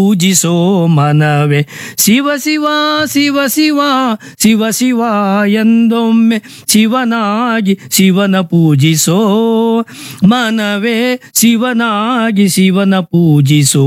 ಪೂಜಿಸೋ ಮನವೇ ಶಿವ ಶಿವ ಶಿವ ಶಿವ ಶಿವ ಶಿವ ಎಂದೊಮ್ಮೆ ಶಿವನಾಗಿ ಶಿವನ ಪೂಜಿಸೋ ಮನವೇ ಶಿವನಾಗಿ ಶಿವನ ಪೂಜಿಸೋ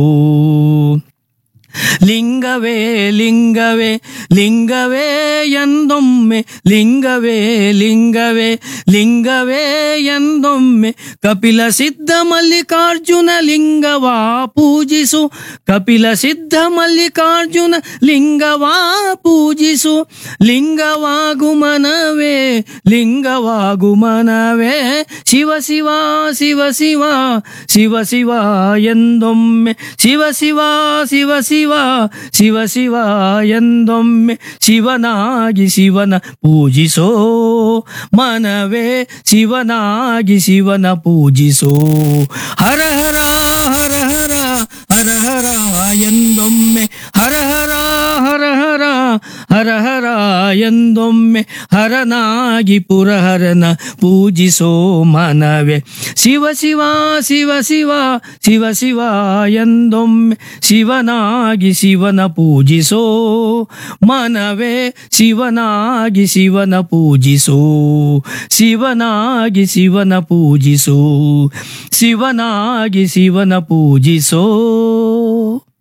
ಲಿಂಗವೇ ಲಿಂಗವೇ ಲಿಂಗವೇ ಎಂದೊಮ್ಮೆ ಲಿಂಗವೇ ಲಿಂಗವೇ ಲಿಂಗವೇ ಎಂದೊಮ್ಮೆ ಕಪಿಲ ಸಿದ್ಧ ಮಲ್ಲಿಕಾರ್ಜುನ ಲಿಂಗವಾ ಪೂಜಿಸು ಕಪಿಲ ಸಿದ್ಧ ಮಲ್ಲಿಕಾರ್ಜುನ ಲಿಂಗವಾ ಪೂಜಿಸು ಲಿಂಗವಾಗು ಮನವೇ ಲಿಂಗವಾಗು ಮನವೇ ಶಿವ ಶಿವ ಶಿವ ಶಿವ ಶಿವ ಶಿವ ಎಂದೊಮ್ಮೆ ಶಿವ ಶಿವ ಶಿವ ಶಿವ ಶಿವ ಶಿವ ಎಂದೊಮ್ಮೆ ಶಿವನಾಗಿ ಶಿವನ ಪೂಜಿಸೋ ಮನವೇ ಶಿವನಾಗಿ ಶಿವನ ಪೂಜಿಸೋ ಹರ ಹರ ಹರ ಹರ ಹರ ಹರ ಎಂದೊಮ್ಮೆ ಹರ ಹರ ಹರ ಹರ ಹರ ಹರ ಎಂದೊಮ್ಮೆ ಹರನಾಗಿ ಪುರಹರನ ಪೂಜಿಸೋ ಮನವೇ ಶಿವ ಶಿವ ಶಿವ ಶಿವ ಶಿವ ಶಿವ ಎಂದೊಮ್ಮೆ ಶಿವನಾಗಿ ಶಿವನ ಪೂಜಿಸೋ ಮನವೇ ಶಿವನಾಗಿ ಶಿವನ ಪೂಜಿಸೋ ಶಿವನಾಗಿ ಶಿವನ ಪೂಜಿಸೋ ಶಿವನಾಗಿ ಶಿವನ ಪೂಜಿಸೋ